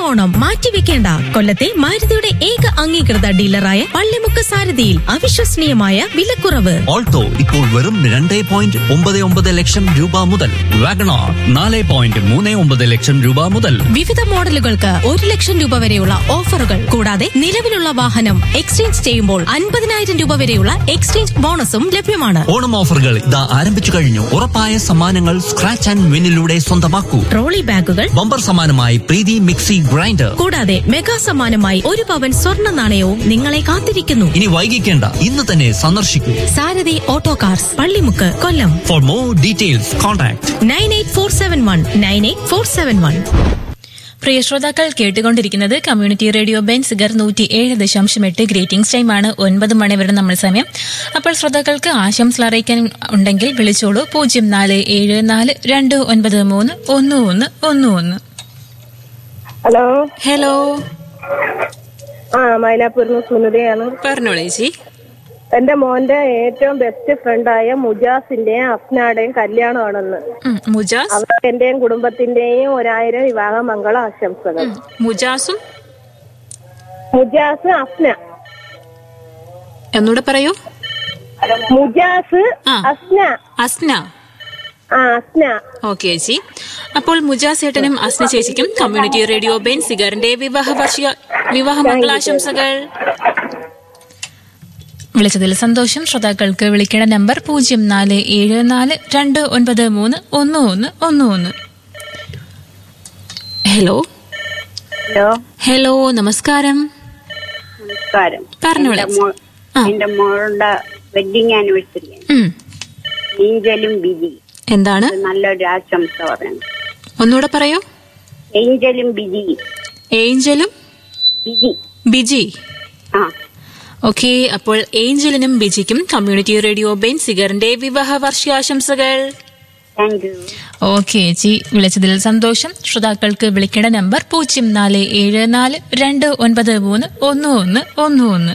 ഓണം മാറ്റിവെക്കേണ്ട കൊല്ലത്തെ മാരുതിയുടെ ഏക അംഗീകൃത ഡീലറായ പള്ളിമുക്ക് സാരഥിയിൽ അവിശ്വസനീയമായ വിലക്കുറവ് ഓൾട്ടോ ഇപ്പോൾ വെറും രണ്ട് പോയിന്റ് ഒമ്പത് ഒമ്പത് ലക്ഷം രൂപ മുതൽ വാഗണാർ നാല് പോയിന്റ് മൂന്ന് ഒമ്പത് ലക്ഷം രൂപ മുതൽ വിവിധ മോഡലുകൾക്ക് ഒരു ലക്ഷം രൂപ വരെയുള്ള ഓഫറുകൾ കൂടാതെ നിലവിലുള്ള വാഹനം എക്സ്ചേഞ്ച് ചെയ്യുമ്പോൾ അൻപതിനായിരം രൂപ വരെയുള്ള എക്സ്ചേഞ്ച് ബോണസും ലഭ്യമാണ് ഓണം ഓഫറുകൾ ഇതാ ആരംഭിച്ചു കഴിഞ്ഞു ഉറപ്പായ സമ്മാനങ്ങൾ സ്ക്രാച്ച് ആൻഡ് വിന്നിലൂടെ സ്വന്തമാക്കൂ ട്രോളി ബാഗുകൾ ബമ്പർ സമ്മാനമായി പ്രീതി മിക്സി ഗ്രൈൻഡർ കൂടാതെ മെഗാ സമ്മാനമായി ഒരു പവൻ സ്വർണ്ണ നാണയവും നിങ്ങളെ കാത്തിരിക്കുന്നു ഇനി വൈകിക്കേണ്ട ഇന്ന് തന്നെ സന്ദർശിക്കൂ Sarathi auto cars Pallimukku Kollam for more details contact nine eight four seven one nine eight four seven one പ്രിയ ശ്രോതാക്കൾ കേട്ടുകൊണ്ടിരിക്കുന്നത് കമ്മ്യൂണിറ്റി റേഡിയോ ബെൻസിഗർ നൂറ്റി ഏഴ് ദശാംശം എട്ട് ഗ്രേറ്റിംഗ്സ് ടൈമാണ് ഒൻപത് മണി വരെ നമ്മൾ സമയം അപ്പോൾ ശ്രോതാക്കൾക്ക് ആശംസ അറിയിക്കാൻ ഉണ്ടെങ്കിൽ വിളിച്ചോളൂ പൂജ്യം നാല് ഏഴ് നാല് രണ്ട് ഒൻപത് മൂന്ന് ഒന്ന് ഒന്ന് ഒന്ന് ഒന്ന് ഹലോ ഹലോ ആ മൈലാപ്പൂരിൽ നിന്ന് സുനിതയാണ് പറഞ്ഞോളൂ ചേച്ചി എന്റെ മോന്റെ ഏറ്റവും ബെസ്റ്റ് ഫ്രണ്ടായ മുജാസിന്റെയും അഫ്നാടെയും കല്യാണമാണെന്ന് ഉം, മുജാസ് അവർക്ക് എന്റെയും കുടുംബത്തിന്റെയും ഒരായിരം വിവാഹ മംഗള ആശംസകൾ ഉം, മുജാസും മുജാസ് അഫ്ന എന്നൂടെ പറയൂ മുജാസ് ആ. അഫ്ന അസ്ന ആ അഫ്ന ഓക്കെ ചേച്ചി അപ്പോൾ മുജാസ് ഏട്ടനും അസ്ന ചേച്ചിക്കും കമ്മ്യൂണിറ്റി റേഡിയോ ബെൻ സിഗറിന്റെ വിവാഹ വാർഷിക വിവാഹ മംഗളാശംസകൾ വിളിച്ചതിൽ സന്തോഷം ശ്രോതാക്കൾക്ക് വിളിക്കേണ്ട നമ്പർ പൂജ്യം നാല് ഏഴ് നാല് രണ്ട് ഒൻപത് മൂന്ന് ഒന്ന് ഒന്ന് ഒന്ന് ഒന്ന് ഹലോ ഹലോ ഹലോ നമസ്കാരം നമസ്കാരം പറഞ്ഞോളൂ. എന്റെ മോ- ആ. എന്റെ മോളുടെ വെഡിങ് ആനിവേഴ്സറി ഉം, ഏഞ്ചലും ബിജി എന്താണ് അത് നല്ലൊരു ആശംസ പറയണം ഒന്നുകൂടെ പറയൂ ഏഞ്ചലും ബിജി ഏഞ്ചലും ബിജി ബിജി ആ ഓക്കെ അപ്പോൾ ഏഞ്ചലിനും ബിജിക്കും കമ്മ്യൂണിറ്റി റേഡിയോ ബെൻ സിഗറിന്റെ വിവാഹ വാർഷികാശംസകൾ താങ്ക് യു ഓക്കെ ചേച്ചി വിളിച്ചതിൽ സന്തോഷം ശ്രോതാക്കൾക്ക് വിളിക്കേണ്ട നമ്പർ പൂജ്യം നാല് ഏഴ് നാല് രണ്ട് ഒൻപത് മൂന്ന് ഒന്ന് ഒന്ന് ഒന്ന് ഒന്ന്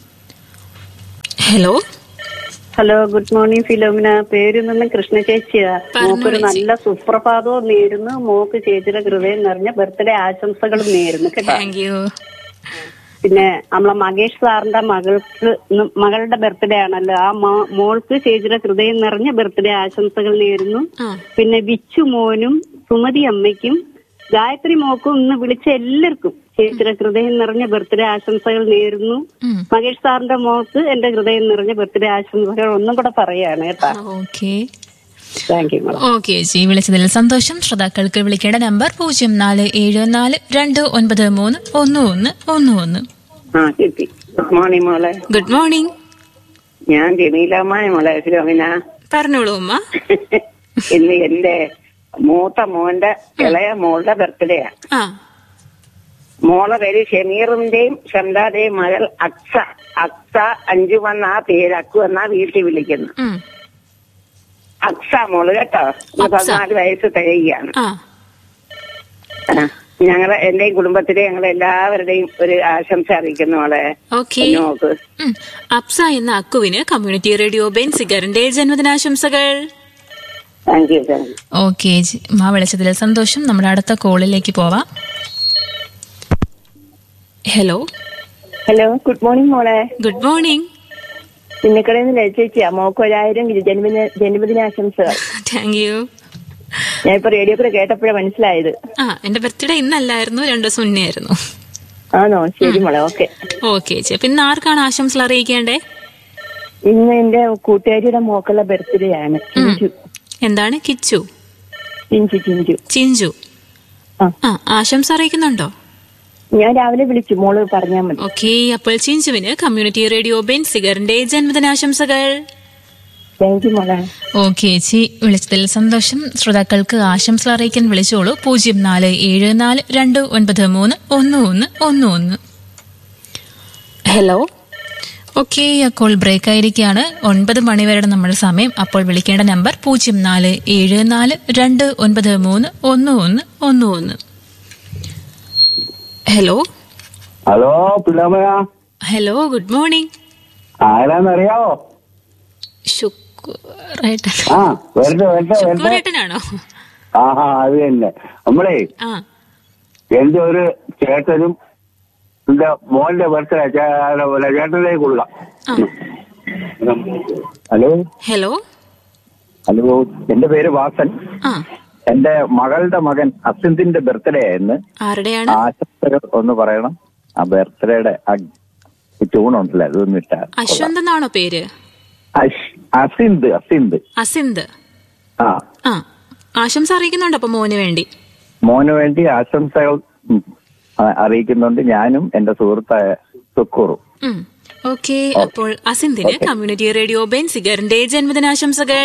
hello hello good morning Philomina പേര് നിന്ന് കൃഷ്ണ ചേച്ചിയാ പറഞ്ഞോളൂ മോക്കൊരു ചേച്ചി. നല്ല സുപ്രഭാതവും നേരുന്നു മോക്ക് ചേച്ചിയുടെ ഹൃദയം നിറഞ്ഞ ബർത്ത്ഡേ ആശംസകളും നേരുന്നു കേട്ടോ താങ്ക് യു പിന്നെ നമ്മളെ മകേഷ് സാറിന്റെ മകൾക്ക് ഇന്ന് മകളുടെ ബർത്ത്ഡേ ആണല്ലോ ആ മോ- മോൾക്ക് ചേച്ചിയുടെ ഹൃദയം നിറഞ്ഞ ബർത്ത്ഡേ ആശംസകൾ നേരുന്നു ആ പിന്നെ വിച്ചു മോനും സുമതി അമ്മയ്ക്കും ഗായത്രി മോക്കും ഇന്ന് വിളിച്ച എല്ലാവർക്കും ചേച്ചിയുടെ ഹൃദയം നിറഞ്ഞ ബർത്ത്ഡേ ആശംസകൾ നേരുന്നു ഉം. മകേഷ് സാറിന്റെ മോൾക്ക് എന്റെ ഹൃദയം നിറഞ്ഞ ബർത്ത്ഡേ ആശംസകൾ ഒന്നും കൂടെ പറയാണ് കേട്ടാ okay thank you madam okay ചേച്ചി വിളിച്ചതിൽ സന്തോഷം ശ്രോതാക്കൾക്ക് വിളിക്കേണ്ട നമ്പർ പൂജ്യം നാല് ഏഴ് നാല് രണ്ട് ഒൻപത് മൂന്ന് ഒന്ന് ഒന്ന് ഒന്ന് ഒന്ന് ആ കിട്ടി ഗുഡ് മോർണിംഗ് മോളെ ഗുഡ് മോർണിംഗ് ഞാൻ ജമീലമ്മായ മോളെ ശിരോമിന പറഞ്ഞോളൂ ഉമ്മ ഇന്ന് എന്റെ മൂത്ത മോന്റെ ഇളയ മോളുടെ ബർത്ത്ഡേയാ ആ മോളെ പേര് ഷമീറിന്റെയും ഷംദാന്റെയും മകൾ അക്സ അക്സ അഞ്ചു വന്ന ആ പേര് അക്കു എന്നാ വീട്ടിൽ വിളിക്കുന്നു ഉം. അക്സ മോള് കേട്ടോ ഇന്ന് അക്സ. പതിനാല് വയസ്സ് തികയുകയാണ് ആ ആ, ഞങ്ങളെ എന്റെയും കുടുംബത്തിലെ ഞങ്ങളെ എല്ലാവരുടെയും ഒരു ആശംസ അറിയിക്കുന്നു മോളെ ഓക്കെ ഒന്ന് നോക്ക് ഉം. അപ്സ എന്ന അക്കുവിന് കമ്മ്യൂണിറ്റി റേഡിയോ ബെൻ സിഗറിന്റെ ജന്മദിനാശംസകൾ thank you thank you okay മാ വിളിച്ചതിൽ സന്തോഷം നമ്മുടെ അടുത്ത കോളിലേക്ക് പോവാം ഹലോ ഹലോ ഗുഡ് മോർണിംഗ് മോളെ ഗുഡ് മോർണിംഗ് പിന്നിക്കടയിൽ നിന്ന് ചേച്ചിയാ മോക്ക് ഒരായിരം ജന്മദിന ജന്മദിനാശംസകൾ താങ്ക് യു ഞാൻ ഇപ്പൊ റേഡിയോ കൂടെ കേട്ടപ്പോഴാണ് മനസ്സിലായത് ആ എന്റെ ബർത്ത്ഡേ ഇന്നല്ലായിരുന്നു രണ്ടു ദിവസം മുന്നേ ആയിരുന്നു ആണോ ശരി മോളെ ഓക്കെ ഓക്കെ ചേച്ചി അപ്പൊ ഇന്ന് ആർക്കാണ് ആശംസകൾ അറിയിക്കേണ്ടേ ഇന്ന് എന്റെ കൂട്ടുകാരിയുടെ മോക്കുള്ള ബർത്ത്ഡേ ആണ് ചിഞ്ചു എന്താണ് കിച്ചു ചിഞ്ചു ചിഞ്ചു ചിഞ്ചു ആ. ആ ആശംസ അറിയിക്കുന്നുണ്ടോ ഞാൻ രാവിലെ വിളിച്ചു മോള് പറഞ്ഞാൽ മതി ഓക്കെ അപ്പോൾ ചിഞ്ചുവിന് കമ്മ്യൂണിറ്റി റേഡിയോ ബെൻ സിഗറിന്റെ ജന്മദിനാശംസകൾ താങ്ക് യു മോളെ ഓക്കെ ചേച്ചി വിളിച്ചതിൽ സന്തോഷം ശ്രോതാക്കൾക്ക് ആശംസ അറിയിക്കാൻ വിളിച്ചോളൂ പൂജ്യം നാല് ഏഴ് നാല് രണ്ട് ഒൻപത് മൂന്ന് ഒന്ന് ഒന്ന് ഒന്ന് ഒന്ന് ഹലോ ഓക്കെ അപ്പോൾ ബ്രേക്ക് ആയിരിക്കുകയാണ് ഒൻപത് മണിവരെ നമ്മുടെ സമയം അപ്പോൾ വിളിക്കേണ്ട നമ്പർ പൂജ്യം നാല് ഏഴ് നാല് രണ്ട് ഒൻപത് മൂന്ന് ഒന്ന് ഒന്ന് ഒന്ന് ഒന്ന് ഹലോ ഹലോ പിള്ളമയ ഹലോ ഗുഡ് മോർണിംഗ് ആരാന്നറിയാവോ ശുക്രേട്ടൻ ആ വരട്ടെ വരട്ടെ വരട്ടെ ശുക്രേട്ടനാണോ ആഹാ അത് തന്നെ നമ്മളേ ആ എന്റെ ഒരു ചേട്ടനും എന്റെ മോന്റെ ബർത്ത്ഡേ ചേട്ടനിലേക്ക് കൊടുക്കാം ആ ഹലോ ഹലോ ഹലോ എന്റെ പേര് വാസൻ ആ എന്റെ മകളുടെ മകൻ അസിന്തിന്റെ ബർത്ത്ഡേ ആയിരുന്നു ആരുടെയാണ് ആശംസകൾ ഒന്ന് പറയണം ആ ബർത്ത്ഡേയുടെ ആ ട്യൂൺ ഉണ്ടല്ലോ അതൊന്നും ഇട്ടാ അശ്വന്ത് എന്നാണോ പേര് അസിന്ത് അസിന്ത് അസിന്ത് ആ ആ ആശംസ അറിയിക്കുന്നുണ്ട് അപ്പൊ മോന് വേണ്ടി മോന് വേണ്ടി ആശംസകൾ ഉം, ആ- അറിയിക്കുന്നുണ്ട് ഞാനും എന്റെ സുഹൃത്തായ സുക്കൂറും ഓക്കെ അപ്പോൾ അസിന്തിന് കമ്മ്യൂണിറ്റി റേഡിയോ ബെൻസിഗറിന്റെ ജന്മദിനാശംസകൾ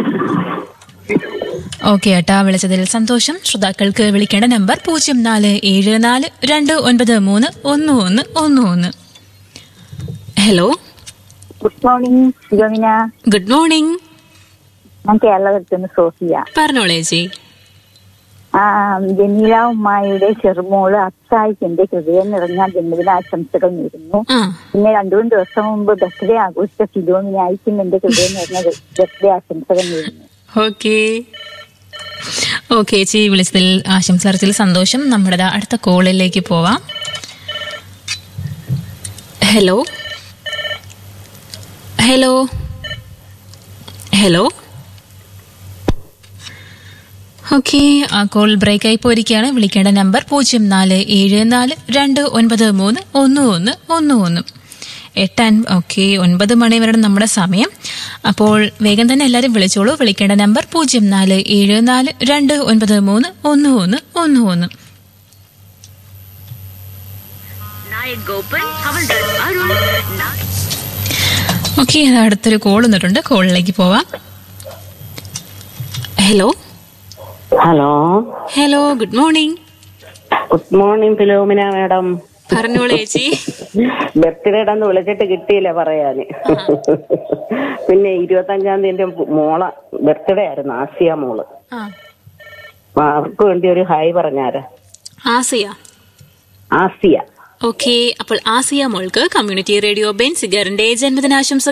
ഓക്കെ ഏട്ടാ വിളിച്ചതിൽ സന്തോഷം ശ്രോതാക്കൾക്ക് വിളിക്കേണ്ട നമ്പർ പൂജ്യം നാല് ഏഴ് നാല് രണ്ട് ഒൻപത് മൂന്ന് ഒന്ന് ഒന്ന് ഒന്ന് ഒന്ന് ഹലോ ഗുഡ് മോർണിംഗ് ശിവമിന ഗുഡ് മോർണിംഗ് ഞാൻ കേരളത്തിൽ നിന്ന് സോഫിയ പറഞ്ഞോളേ ചേച്ചി ആ ജമീല ഉമ്മായുടെ ചെറുമോള് അത്തായിക്ക് എന്റെ ഹൃദയം നിറഞ്ഞ ജന്മദിനാശംസകൾ നേരുന്നു ആ പിന്നെ രണ്ടു മൂന്ന് ദിവസം മുമ്പ് ബർത്ത്ഡേ ആഘോഷിച്ച ഫിലോമിനായിരിക്കും എന്റെ ഹൃദയം നിറഞ്ഞ ബർത്ത്ഡേ ആശംസകൾ നേരുന്നു ഓക്കെ ഓക്കെ ചേച്ചി വിളിച്ചതിൽ ആശംസ അറിച്ചതിൽ സന്തോഷം നമ്മുടെ ദാ അടുത്ത കോളിലേക്ക് പോവാം ഹലോ ഹലോ ഹലോ ഓക്കെ ആ കോൾ ബ്രേക്ക് ആയി പോയിരിക്കുകയാണ് വിളിക്കേണ്ട നമ്പർ പൂജ്യം നാല് ഏഴ് നാല് രണ്ട് ഒൻപത് മൂന്ന് ഒന്ന് ഒന്ന് ഒന്ന് ഒന്ന് എട്ടാൻ ഓക്കെ ഒൻപത് മണി വരെ നമ്മുടെ സമയം അപ്പോൾ വേഗം തന്നെ എല്ലാവരും വിളിച്ചോളൂ വിളിക്കേണ്ട നമ്പർ പൂജ്യം നാല് ഏഴ് നാല് രണ്ട് ഒൻപത് മൂന്ന് ഒന്ന് ഒന്ന് ഒന്ന് ഒന്ന് ഓക്കെ അടുത്തൊരു കോൾ വന്നിട്ടുണ്ട് കോളിലേക്ക് പോവാം hello hello hello good morning good morning Philomina madam പറഞ്ഞോളൂ ചേച്ചി ബർത്ത്ഡേയുടെ അന്ന് വിളിച്ചിട്ട് കിട്ടിയില്ല പറയാന് പിന്നെ ഇരുപത്തഞ്ചാം തീയതി എന്റെ മോള ബർത്ത്ഡേ ആയിരുന്നു ആസിയ മോള് ആ അപ്പൊ അവർക്ക് വേണ്ടി ഒരു ഹായ് പറഞ്ഞാരാ ആസിയ ആസിയ ഓക്കെ അപ്പോൾ ആസിയ മോൾക്ക് കമ്മ്യൂണിറ്റി റേഡിയോ ബെൻ സിഗറിന്റെ ജന്മദിനാശംസകൾ